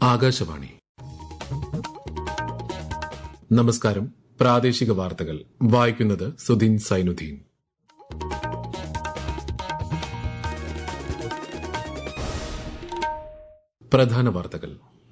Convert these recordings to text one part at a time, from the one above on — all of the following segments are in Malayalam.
ആകാശവാണി നമസ്കാരം പ്രാദേശിക വാർത്തകൾ വായിക്കുന്നത് സുധീൻ സൈനുദ്ദീൻ പ്രധാന വാർത്തകൾ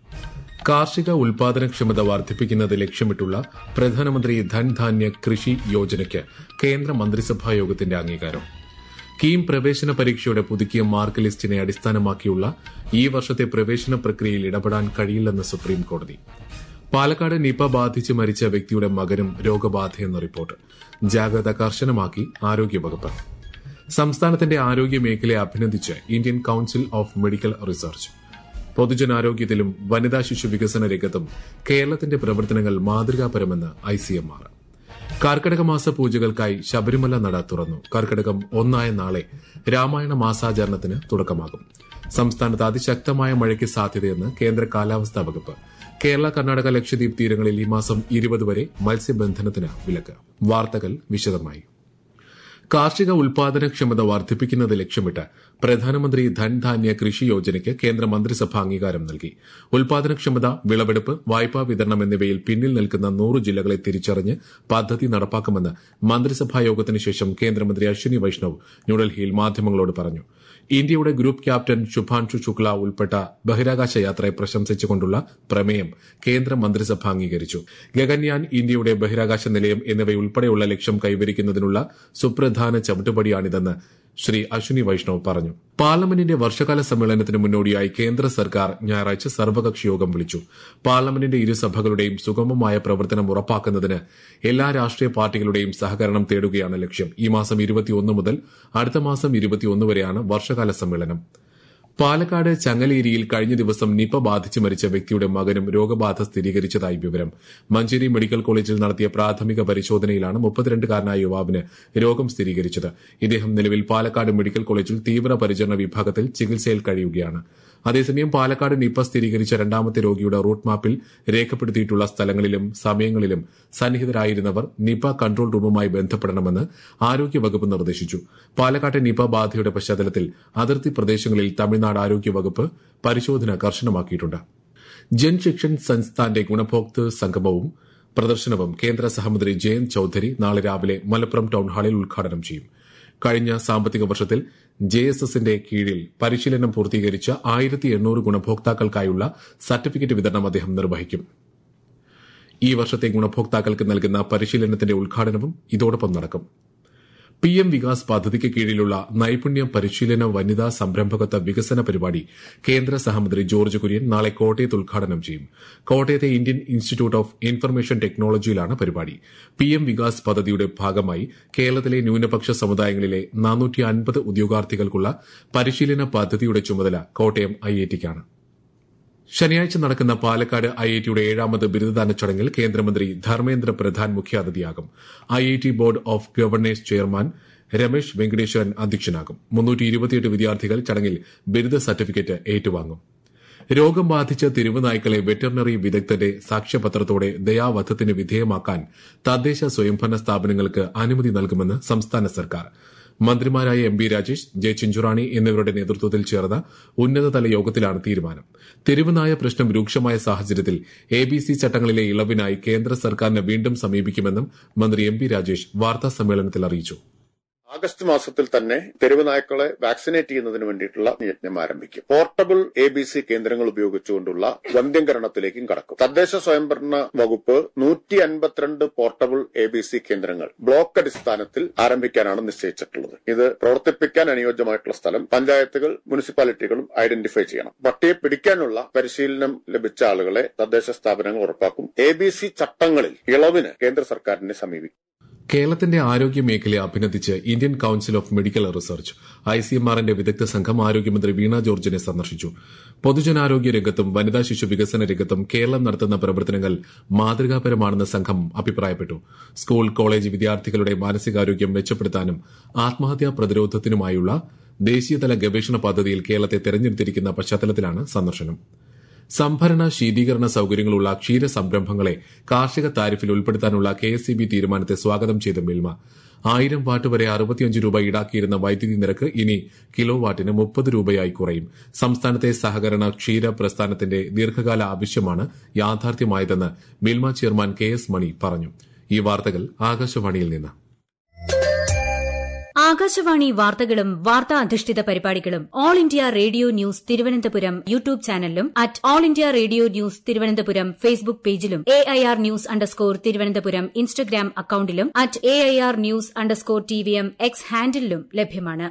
കാർഷിക ഉൽപാദനക്ഷമത വർദ്ധിപ്പിക്കുന്നത് ലക്ഷ്യമിട്ടുള്ള പ്രധാനമന്ത്രി ധൻധാന്യ കൃഷി യോജനയ്ക്ക് കേന്ദ്ര മന്ത്രിസഭാ യോഗത്തിന്റെ അംഗീകാരം കീം പ്രവേശന പരീക്ഷയുടെ പുതുക്കിയ മാർക്ക് ലിസ്റ്റിനെ അടിസ്ഥാനമാക്കിയുള്ള ഈ വർഷത്തെ പ്രവേശന പ്രക്രിയയിൽ ഇടപെടാൻ കഴിയില്ലെന്ന് സുപ്രീം കോടതി പാലക്കാട് നിപ ബാധിച്ച് മരിച്ച വ്യക്തിയുടെ മകനും രോഗബാധയെന്ന റിപ്പോർട്ട് ജാഗ്രത കർശനമാക്കി ആരോഗ്യവകുപ്പ് സംസ്ഥാനത്തിന്റെ ആരോഗ്യ മേഖലയെ അഭിനന്ദിച്ച് Indian council of medical research പൊതുജനാരോഗ്യത്തിലും വനിതാ ശിശു വികസന രംഗത്തും കേരളത്തിന്റെ പ്രവർത്തനങ്ങൾ മാതൃകാപരമെന്ന് ഐസിഎംആർ കർക്കടക മാസ പൂജകൾക്കായി ശബരിമല നട തുറന്നു കർക്കടകം ഒന്നായ നാളെ രാമായണ മാസാചരണത്തിന് തുടക്കമാകും സംസ്ഥാനത്ത് അതിശക്തമായ മഴയ്ക്ക് സാധ്യതയെന്ന് കേന്ദ്ര കാലാവസ്ഥാ വകുപ്പ് കേരള കർണാടക ലക്ഷദ്വീപ് തീരങ്ങളിൽ ഈ മാസം ഇരുപത് വരെ മത്സ്യബന്ധനത്തിന് വിലക്ക് വാർത്തകൾ വിശദമായി കാർഷിക ഉൽപാദനക്ഷമത വർദ്ധിപ്പിക്കുന്നത് ലക്ഷ്യമിട്ട് പ്രധാനമന്ത്രി ധൻധാന്യ കൃഷി യോജനയ്ക്ക് കേന്ദ്ര മന്ത്രിസഭ അംഗീകാരം നൽകി ഉൽപാദനക്ഷമത വിളവെടുപ്പ് വായ്പാ വിതരണം എന്നിവയിൽ പിന്നിൽ നിൽക്കുന്ന നൂറ് ജില്ലകളെ തിരിച്ചറിഞ്ഞ് പദ്ധതി നടപ്പാക്കുമെന്ന് മന്ത്രിസഭാ യോഗത്തിന് ശേഷം കേന്ദ്രമന്ത്രി അശ്വിനി വൈഷ്ണവ് ന്യൂഡൽഹിയിൽ മാധ്യമങ്ങളോട് പറഞ്ഞു ഇന്ത്യയുടെ ഗ്രൂപ്പ് ക്യാപ്റ്റൻ ശുഭാൻഷു ശുക്ല ഉൾപ്പെട്ട ബഹിരാകാശ യാത്രയെ പ്രശംസിച്ചുകൊണ്ടുള്ള പ്രമേയം കേന്ദ്ര മന്ത്രിസഭ അംഗീകരിച്ചു ഗഗൻയാൻ ഇന്ത്യയുടെ ബഹിരാകാശ നിലയം എന്നിവയുൾപ്പെടെയുള്ള ലക്ഷ്യം കൈവരിക്കുന്നതിനുള്ള സുപ്രധാന ചവിട്ടുപടിയാണിതെന്ന് ശ്രീ അശ്വിനി വൈഷ്ണവ് പറഞ്ഞു പാർലമെന്റിന്റെ വർഷകാല സമ്മേളനത്തിന് മുന്നോടിയായി കേന്ദ്ര സർക്കാർ ഞായറാഴ്ച സർവകക്ഷി യോഗം വിളിച്ചു പാർലമെന്റിന്റെ ഇരുസഭകളുടെയും സുഗമമായ പ്രവർത്തനം ഉറപ്പാക്കുന്നതിന് എല്ലാ രാഷ്ട്രീയ പാർട്ടികളുടെയും സഹകരണം തേടുകയാണ് ലക്ഷ്യം ഈ മാസം ഇരുപത്തിയൊന്ന് മുതൽ അടുത്ത മാസം ഇരുപത്തിയൊന്ന് വരെയാണ് വർഷകാല സമ്മേളനം പാലക്കാട് ചങ്ങലേരിയിൽ കഴിഞ്ഞ ദിവസം നിപ ബാധിച്ച് മരിച്ച വ്യക്തിയുടെ മകനും രോഗബാധ സ്ഥിരീകരിച്ചതായി വിവരം മഞ്ചേരി മെഡിക്കൽ കോളേജിൽ നടത്തിയ പ്രാഥമിക പരിശോധനയിലാണ് മുപ്പത്തിരണ്ടുകാരനായ യുവാവിന് രോഗം സ്ഥിരീകരിച്ചത് ഇദ്ദേഹം നിലവിൽ പാലക്കാട് മെഡിക്കൽ കോളേജിൽ തീവ്രപരിചരണ വിഭാഗത്തിൽ ചികിത്സയിൽ കഴിയുകയാണ് അതേസമയം പാലക്കാട് നിപ സ്ഥിരീകരിച്ച രണ്ടാമത്തെ രോഗിയുടെ റൂട്ട് മാപ്പിൽ രേഖപ്പെടുത്തിയിട്ടുള്ള സ്ഥലങ്ങളിലും സമയങ്ങളിലും സന്നിഹിതരായിരുന്നവർ നിപ കൺട്രോൾ റൂമുമായി ബന്ധപ്പെടണമെന്ന് ആരോഗ്യവകുപ്പ് നിർദ്ദേശിച്ചു പാലക്കാട്ടെ നിപ ബാധയുടെ പശ്ചാത്തലത്തിൽ അതിർത്തി പ്രദേശങ്ങളിൽ തമിഴ്നാട് ആരോഗ്യവകുപ്പ് പരിശോധന കർശനമാക്കിയിട്ടുണ്ട് ജൻ ശിക്ഷൻ സംസ്ഥാന്റെ ഗുണഭോക്തൃ സംഗമവും പ്രദർശനവും കേന്ദ്ര സഹമന്ത്രി ജയന്ത് ചൌധരി നാളെ രാവിലെ മലപ്പുറം ടൌൺഹാളിൽ ഉദ്ഘാടനം ചെയ്യും കഴിഞ്ഞ സാമ്പത്തിക വർഷത്തിൽ ജെ എസ് എസിന്റെ കീഴിൽ പരിശീലനം പൂർത്തീകരിച്ച ആയിരത്തി എണ്ണൂറ് ഗുണഭോക്താക്കൾക്കായുള്ള സർട്ടിഫിക്കറ്റ് വിതരണം അദ്ദേഹം നിർവഹിക്കും ഈ വർഷത്തെ ഗുണഭോക്താക്കൾക്ക് നൽകുന്ന പരിശീലനത്തിന്റെ ഉദ്ഘാടനവും ഇതോടൊപ്പം നടക്കും പി എം വികാസ് പദ്ധതിക്ക് കീഴിലുള്ള നൈപുണ്യ പരിശീലന വനിതാ സംരംഭകത്വ വികസന പരിപാടി കേന്ദ്ര സഹമന്ത്രി ജോർജ് കുര്യൻ നാളെ കോട്ടയത്ത് ഉദ്ഘാടനം ചെയ്യും കോട്ടയത്തെ ഇന്ത്യൻ ഇൻസ്റ്റിറ്റ്യൂട്ട് ഓഫ് ഇൻഫർമേഷൻ ടെക്നോളജിയിലാണ് പരിപാടി പി എം വികാസ് പദ്ധതിയുടെ ഭാഗമായി കേരളത്തിലെ ന്യൂനപക്ഷ സമുദായങ്ങളിലെ നാനൂറ്റി അൻപത് ഉദ്യോഗാർത്ഥികൾക്കുള്ള പരിശീലന പദ്ധതിയുടെ ചുമതല കോട്ടയം ഐഐടിക്കാണ് ശനിയാഴ്ച നടക്കുന്ന പാലക്കാട് ഐഐടിയുടെ ഏഴാമത് ബിരുദദാന ചടങ്ങിൽ കേന്ദ്രമന്ത്രി ധർമ്മേന്ദ്ര പ്രധാൻ മുഖ്യാതിഥിയാകും IIT board of governors chairman Ramesh Venkateswaran അധ്യക്ഷനാകും മുന്നൂറ്റി ഇരുപത്തിയെട്ട് വിദ്യാർത്ഥികൾ ചടങ്ങിൽ ബിരുദ സർട്ടിഫിക്കറ്റ് ഏറ്റുവാങ്ങും രോഗം ബാധിച്ച തെരുവുനായ്ക്കളെ വെറ്ററിനറി വിദഗ്ധന്റെ സാക്ഷ്യപത്രത്തോടെ ദയാവധത്തിന് വിധേയമാക്കാൻ തദ്ദേശ സ്വയംഭരണ സ്ഥാപനങ്ങൾക്ക് അനുമതി നൽകുമെന്ന് സംസ്ഥാന സർക്കാർ മന്ത്രിമാരായ M B Rajesh J Chinchurani എന്നിവരുടെ നേതൃത്വത്തിൽ ചേർന്ന ഉന്നതതല യോഗത്തിലാണ് തീരുമാനം തെരുവുനായ പ്രശ്നം രൂക്ഷമായ സാഹചര്യത്തിൽ എ ബി സി ചട്ടങ്ങളിലെ ഇളവിനായി കേന്ദ്ര സർക്കാരിനെ വീണ്ടും സമീപിക്കുമെന്നും മന്ത്രി എം ബി രാജേഷ് വാർത്താ സമ്മേളനത്തിൽ അറിയിച്ചു ആഗസ്റ്റ് മാസത്തിൽ തന്നെ തെരുവ് നായ്ക്കളെ വാക്സിനേറ്റ് ചെയ്യുന്നതിന് വേണ്ടിയിട്ടുള്ള യജ്ഞം ആരംഭിക്കും പോർട്ടബിൾ എ ബി സി കേന്ദ്രങ്ങൾ ഉപയോഗിച്ചുകൊണ്ടുള്ള വന്ധ്യംകരണത്തിലേക്കും കടക്കും തദ്ദേശ സ്വയംഭരണ വകുപ്പ് നൂറ്റി അൻപത്തിരണ്ട് പോർട്ടബിൾ എ ബി സി കേന്ദ്രങ്ങൾ ബ്ലോക്ക് അടിസ്ഥാനത്തിൽ ആരംഭിക്കാനാണ് നിശ്ചയിച്ചിട്ടുള്ളത് ഇത് പ്രവർത്തിപ്പിക്കാൻ അനുയോജ്യമായിട്ടുള്ള സ്ഥലം പഞ്ചായത്തുകൾ മുനിസിപ്പാലിറ്റികളും ഐഡന്റിഫൈ ചെയ്യണം പട്ടിയെ പിടിക്കാനുള്ള പരിശീലനം ലഭിച്ച ആളുകളെ തദ്ദേശ സ്ഥാപനങ്ങൾ ഉറപ്പാക്കും എ ബി സി ചട്ടങ്ങളിൽ ഇളവിന് കേന്ദ്ര സർക്കാരിനെ സമീപിക്കും കേരളത്തിന്റെ ആരോഗ്യ മേഖലയെ അഭിനന്ദിച്ച് Indian council of medical research ഐസിഎംആറിന്റെ വിദഗ്ധ സംഘം ആരോഗ്യമന്ത്രി വീണ ജോർജിനെ സന്ദർശിച്ചു പൊതുജനാരോഗ്യ രംഗത്തും വനിതാ ശിശു വികസന രംഗത്തും കേരളം നടത്തുന്ന പ്രവർത്തനങ്ങൾ മാതൃകാപരമാണെന്ന് സംഘം അഭിപ്രായപ്പെട്ടു സ്കൂൾ കോളേജ് വിദ്യാർത്ഥികളുടെ മാനസികാരോഗ്യം മെച്ചപ്പെടുത്താനും ആത്മഹത്യാ പ്രതിരോധത്തിനുമായുള്ള ദേശീയതല ഗവേഷണ പദ്ധതിയിൽ കേരളത്തെ തെരഞ്ഞെടുത്തിരിക്കുന്ന പശ്ചാത്തലത്തിലാണ് സന്ദർശനം സംഭരണ ശീതീകരണ സൌകര്യങ്ങളുള്ള ക്ഷീര സംരംഭങ്ങളെ കാർഷിക താരിഫിൽ ഉൾപ്പെടുത്താനുള്ള കെ എസ് സി ബി തീരുമാനത്തെ സ്വാഗതം ചെയ്ത മിൽമ ആയിരം വാട്ട് വരെ അറുപത്തിയഞ്ച് രൂപ ഈടാക്കിയിരുന്ന വൈദ്യുതി നിരക്ക് ഇനി കിലോ വാട്ടിന് മുപ്പത് രൂപയായി കുറയും സംസ്ഥാനത്തെ സഹകരണ ക്ഷീര പ്രസ്ഥാനത്തിന്റെ ദീർഘകാല ആവശ്യമാണ് യാഥാർത്ഥ്യമായതെന്ന് Milma chairman K S Mani പറഞ്ഞു ഈ വാർത്തകൾ ആകാശവാണിയിൽ നിന്ന് ആകാശവാണി വാർത്തകളും വാർത്താ അധിഷ്ഠിത പരിപാടികളും All India Radio news Thiruvananthapuram YouTube ചാനലിലും at All India Radio news Thiruvananthapuram Facebook പേജിലും A I R news underscore Thiruvananthapuram Instagram അക്കൌണ്ടിലും at A I R news underscore T V M X ഹാൻഡിലും ലഭ്യമാണ്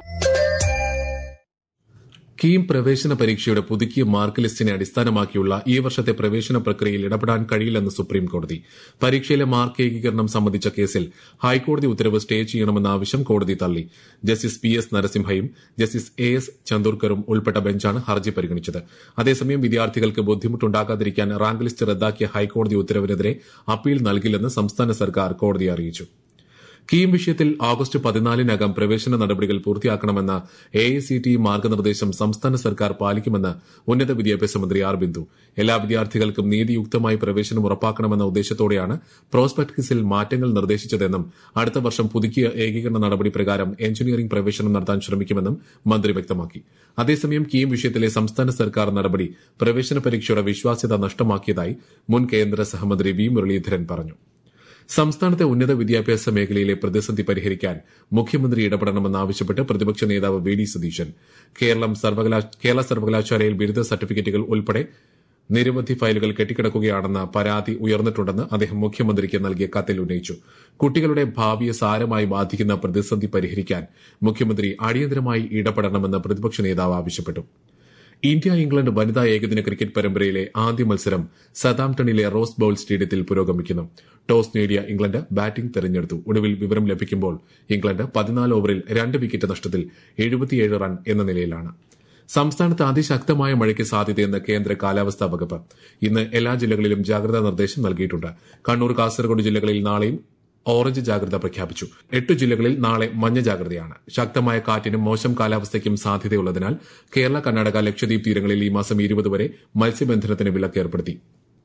കീം പ്രവേശന പരീക്ഷയുടെ പുതുക്കിയ മാർക്ക് ലിസ്റ്റിനെ അടിസ്ഥാനമാക്കിയുള്ള ഈ വർഷത്തെ പ്രവേശന പ്രക്രിയയിൽ ഇടപെടാൻ കഴിയില്ലെന്ന് സുപ്രീം കോടതി പരീക്ഷയിലെ മാർക്ക് ഏകീകരണം സംബന്ധിച്ച കേസിൽ ഹൈക്കോടതി ഉത്തരവ് സ്റ്റേ ചെയ്യണമെന്ന ആവശ്യം കോടതി തള്ളി ജസ്റ്റിസ് പി എസ് നരസിംഹയും ജസ്റ്റിസ് എ എസ് ചന്ദൂർക്കറും ഉൾപ്പെട്ട ബെഞ്ചാണ് ഹർജി പരിഗണിച്ചത് അതേസമയം വിദ്യാർത്ഥികൾക്ക് ബുദ്ധിമുട്ടുണ്ടാകാതിരിക്കാൻ റാങ്ക് ലിസ്റ്റ് റദ്ദാക്കിയ ഹൈക്കോടതി ഉത്തരവിനെതിരെ അപ്പീൽ നൽകില്ലെന്ന് സംസ്ഥാന സർക്കാർ കോടതിയെ അറിയിച്ചു കീം വിഷയത്തിൽ ഓഗസ്റ്റ് പതിനാലിനകം പ്രവേശന നടപടികൾ പൂർത്തിയാക്കണമെന്ന എ ഐ സി ടി മാർഗനിർദ്ദേശം സംസ്ഥാന സർക്കാർ പാലിക്കുമെന്ന് ഉന്നത വിദ്യാഭ്യാസ മന്ത്രി ആർ ബിന്ദു എല്ലാ വിദ്യാർത്ഥികൾക്കും നീതിയുക്തമായി പ്രവേശനം ഉറപ്പാക്കണമെന്ന ഉദ്ദേശത്തോടെയാണ് പ്രോസ്പെക്ടസിൽ മാറ്റങ്ങൾ നിർദ്ദേശിച്ചതെന്നും അടുത്ത വർഷം പുതുക്കിയ ഏകീകരണ നടപടി പ്രകാരം എഞ്ചിനീയറിംഗ് പ്രവേശനം നടത്താൻ ശ്രമിക്കുമെന്നും മന്ത്രി വ്യക്തമാക്കി അതേസമയം കീം വിഷയത്തിലെ സംസ്ഥാന സർക്കാർ നടപടി പ്രവേശന പരീക്ഷയുടെ വിശ്വാസ്യത നഷ്ടമാക്കിയതായി മുൻ കേന്ദ്ര സഹമന്ത്രി വി മുരളീധരൻ പറഞ്ഞു സംസ്ഥാനത്തെ ഉന്നത വിദ്യാഭ്യാസ മേഖലയിലെ പ്രതിസന്ധി പരിഹരിക്കാൻ മുഖ്യമന്ത്രി ഇടപെടണമെന്നാവശ്യപ്പെട്ട് പ്രതിപക്ഷ നേതാവ് വി ഡി സതീശൻ കേരളം കേരള സർവകലാശാലയിൽ ബിരുദ സർട്ടിഫിക്കറ്റുകൾ ഉൾപ്പെടെ നിരവധി ഫയലുകൾ കെട്ടിക്കിടക്കുകയാണെന്ന പരാതി ഉയർന്നിട്ടുണ്ടെന്ന് അദ്ദേഹം മുഖ്യമന്ത്രിക്ക് നൽകിയ കത്തിൽ ഉന്നയിച്ചു കുട്ടികളുടെ ഭാവിയെ സാരമായി ബാധിക്കുന്ന പ്രതിസന്ധി പരിഹരിക്കാൻ മുഖ്യമന്ത്രി അടിയന്തരമായി ഇടപെടണമെന്ന് പ്രതിപക്ഷ നേതാവ് ആവശ്യപ്പെട്ടു ഇന്ത്യ ഇംഗ്ലണ്ട് വനിതാ ഏകദിന ക്രിക്കറ്റ് പരമ്പരയിലെ ആദ്യ മത്സരം സതാംപ്ടണിലെ റോസ് ബൌൾ സ്റ്റേഡിയത്തിൽ പുരോഗമിക്കുന്നു ടോസ് നേടിയ ഇംഗ്ലണ്ട് ബാറ്റിംഗ് തെരഞ്ഞെടുത്തു ഒടുവിൽ വിവരം ലഭിക്കുമ്പോൾ ഇംഗ്ലണ്ട് പതിനാല് ഓവറിൽ രണ്ട് വിക്കറ്റ് നഷ്ടത്തിൽ എഴുപത്തിയേഴ് റൺ എന്ന നിലയിലാണ് സംസ്ഥാനത്ത് അതിശക്തമായ മഴയ്ക്ക് സാധ്യതയെന്ന് കേന്ദ്ര കാലാവസ്ഥാ വകുപ്പ് ഇന്ന് എല്ലാ ജില്ലകളിലും ജാഗ്രതാ നിർദ്ദേശം നൽകിയിട്ടുണ്ട് കണ്ണൂർ കാസർഗോഡ് ജില്ലകളിൽ നാളെയും ഓറഞ്ച് ജാഗ്രത പ്രഖ്യാപിച്ചു എട്ട് ജില്ലകളിൽ നാളെ മഞ്ഞ ജാഗ്രതയാണ് ശക്തമായ കാറ്റിനും മോശം കാലാവസ്ഥയ്ക്കും സാധ്യതയുള്ളതിനാൽ കേരള കർണാടക ലക്ഷദ്വീപ് തീരങ്ങളിൽ ഈ മാസം ഇരുപത് വരെ മത്സ്യബന്ധനത്തിന് വിലക്ക് ഏർപ്പെടുത്തി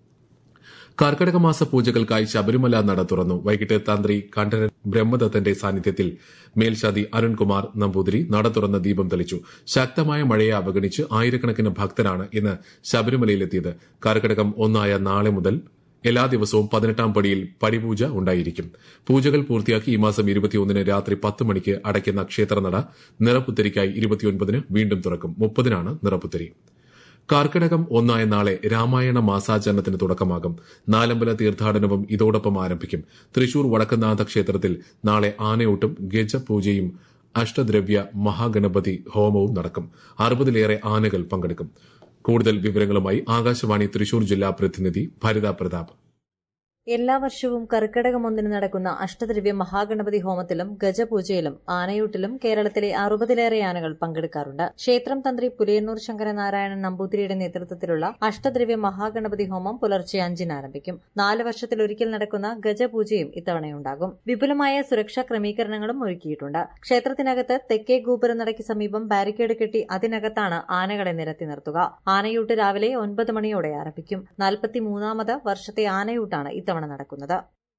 കർക്കടക മാസ പൂജകൾക്കായി ശബരിമല നട തുറന്നു വൈകിട്ട് തന്ത്രി കണ്ഠരൻ ബ്രഹ്മദത്തന്റെ സാന്നിധ്യത്തിൽ മേൽശാദി അരുൺകുമാർ നമ്പൂതിരി നട തുറന്ന് ദീപം തെളിച്ചു ശക്തമായ മഴയെ അവഗണിച്ച് ആയിരക്കണക്കിന് ഭക്തരാണ് ഇന്ന് ശബരിമലയിലെത്തിയത് കർക്കടകം ഒന്നായ നാളെ മുതൽ എല്ലാ ദിവസവും പതിനെട്ടാം പടിയിൽ പടിപൂജ ഉണ്ടായിരിക്കും പൂജകൾ പൂർത്തിയാക്കി ഈ മാസം ഇരുപത്തിയൊന്നിന് രാത്രി പത്ത് മണിക്ക് അടയ്ക്കുന്ന ക്ഷേത്രനട നിറപ്പുത്തരിക്കായി ഇരുപത്തിയൊൻപതിന് വീണ്ടും തുറക്കും മുപ്പതിനാണ് നിറപ്പുത്തരി കർക്കിടകം ഒന്നായ നാളെ രാമായണ മാസാചരണത്തിന് തുടക്കമാകും നാലമ്പല തീർത്ഥാടനവും ഇതോടൊപ്പം ആരംഭിക്കും തൃശൂർ വടക്കനാഥ ക്ഷേത്രത്തിൽ നാളെ ആനയൂട്ടും ഗജപൂജയും അഷ്ടദ്രവ്യ മഹാഗണപതി ഹോമവും നടക്കും അറുപതിലേറെ ആനകൾ പങ്കെടുക്കും കൂടുതൽ വിവരങ്ങളുമായി ആകാശവാണി തൃശൂർ ജില്ലാ പ്രതിനിധി ഭരിത പ്രതാപ് എല്ലാ വർഷവും കർക്കിടകം ഒന്നിന് നടക്കുന്ന അഷ്ടദ്രവ്യ മഹാഗണപതി ഹോമത്തിലും ഗജപൂജയിലും ആനയൂട്ടിലും കേരളത്തിലെ അറുപതിലേറെ ആനകൾ പങ്കെടുക്കാറുണ്ട് ക്ഷേത്രം തന്ത്രി പുലിയന്നൂർ ശങ്കരനാരായണൻ നമ്പൂതിരിയുടെ നേതൃത്വത്തിലുള്ള അഷ്ടദ്രവ്യ മഹാഗണപതി ഹോമം പുലർച്ചെ അഞ്ചിന് ആരംഭിക്കും നാല് വർഷത്തിലൊരിക്കൽ നടക്കുന്ന ഗജപൂജയും ഇത്തവണയുണ്ടാകും വിപുലമായ സുരക്ഷാ ക്രമീകരണങ്ങളും ഒരുക്കിയിട്ടുണ്ട് ക്ഷേത്രത്തിനകത്ത് തെക്കേ ഗോപുരനടയ്ക്ക് സമീപം ബാരിക്കേഡ് കെട്ടി അതിനകത്താണ് ആനകളെ നിരത്തി നിർത്തുക ആനയൂട്ട് രാവിലെ ഒൻപത് മണിയോടെ ആരംഭിക്കും നാൽപ്പത്തിമൂന്നാമത് വർഷത്തെ ആനയൂട്ടാണ് ഇത്തവണ നടക്കുന്നത്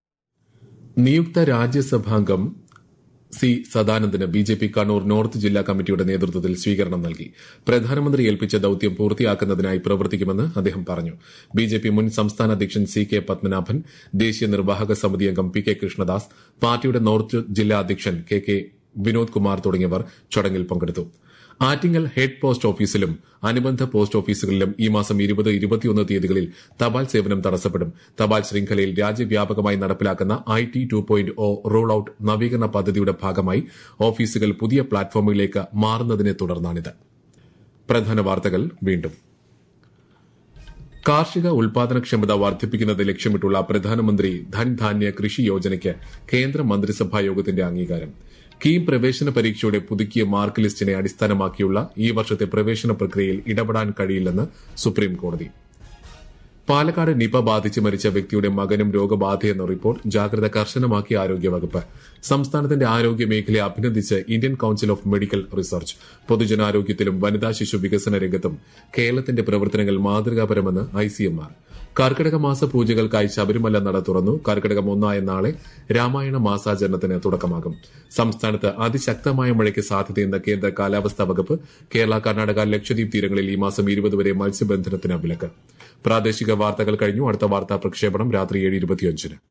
നിയുക്ത രാജ്യസഭാംഗം സി സദാനന്ദന് B J P Kannur north ജില്ലാ കമ്മിറ്റിയുടെ നേതൃത്വത്തിൽ സ്വീകരണം നൽകി പ്രധാനമന്ത്രി ഏൽപ്പിച്ച ദൌത്യം പൂർത്തിയാക്കുന്നതിനായി പ്രവർത്തിക്കുമെന്ന് അദ്ദേഹം പറഞ്ഞു ബി ജെ പി മുൻ സംസ്ഥാന അധ്യക്ഷൻ സി കെ പത്മനാഭൻ ദേശീയ നിർവാഹക സമിതി അംഗം പി കെ കൃഷ്ണദാസ് പാർട്ടിയുടെ നോർത്ത് ജില്ലാ അധ്യക്ഷൻ കെ കെ വിനോദ് കുമാർ തുടങ്ങിയവർ ചടങ്ങിൽ പങ്കെടുത്തു ആറ്റിങ്ങൽ ഹെഡ് പോസ്റ്റ് ഓഫീസിലും അനുബന്ധ പോസ്റ്റ് ഓഫീസുകളിലും ഈ മാസം ഇരുപത് ഇരുപത്തിയൊന്ന് തീയതികളിൽ തപാൽ സേവനം തടസ്സപ്പെടും തപാൽ ശൃംഖലയിൽ രാജ്യവ്യാപകമായി നടപ്പിലാക്കുന്ന I T two point O roll out നവീകരണ പദ്ധതിയുടെ ഭാഗമായി ഓഫീസുകൾ പുതിയ പ്ലാറ്റ്ഫോമിലേക്ക് മാറുന്നതിനെ തുടർന്നാണിത് പ്രധാന വാർത്തകൾ വീണ്ടും കാർഷിക ഉൽപാദനക്ഷമത വർദ്ധിപ്പിക്കുന്നത് ലക്ഷ്യമിട്ടുള്ള പ്രധാനമന്ത്രി ധൻധാന്യ കൃഷി യോജനയ്ക്ക് കേന്ദ്ര മന്ത്രിസഭാ യോഗത്തിന്റെ അംഗീകാരം കീം പ്രവേശന പരീക്ഷയുടെ പുതുക്കിയ മാർക്ക് ലിസ്റ്റിനെ അടിസ്ഥാനമാക്കിയുള്ള ഈ വർഷത്തെ പ്രവേശന പ്രക്രിയയിൽ ഇടപെടാൻ കഴിയില്ലെന്ന് സുപ്രീം കോടതി പാലക്കാട് നിപ ബാധിച്ച് മരിച്ച വ്യക്തിയുടെ മകനും രോഗബാധയെന്ന റിപ്പോർട്ട് ജാഗ്രത കർശനമാക്കി ആരോഗ്യവകുപ്പ് സംസ്ഥാനത്തിന്റെ ആരോഗ്യ മേഖലയെ അഭിനന്ദിച്ച് Indian council of medical research പൊതുജനാരോഗ്യത്തിലും വനിതാ ശിശു വികസന രംഗത്തും കേരളത്തിന്റെ പ്രവർത്തനങ്ങൾ മാതൃകാപരമെന്ന് ഐസിഎംആർ കർക്കിടക മാസ പൂജകൾക്കായി ശബരിമല നട തുറന്നു കർക്കിടകം ഒന്നായ നാളെ രാമായണ മാസാചരണത്തിന് തുടക്കമാകും സംസ്ഥാനത്ത് അതിശക്തമായ മഴയ്ക്ക് സാധ്യതയെന്ന കേന്ദ്ര കാലാവസ്ഥാ വകുപ്പ് കേരള കർണാടക ലക്ഷദ്വീപ് തീരങ്ങളിൽ ഈ മാസം ഇരുപത് വരെ മത്സ്യബന്ധനത്തിന് വിലക്ക് പ്രാദേശിക വാർത്തകൾ കഴിഞ്ഞു അടുത്ത വാർത്താ പ്രക്ഷേപണം രാത്രി ഏഴ് ഇരുപത്തിയഞ്ചിന്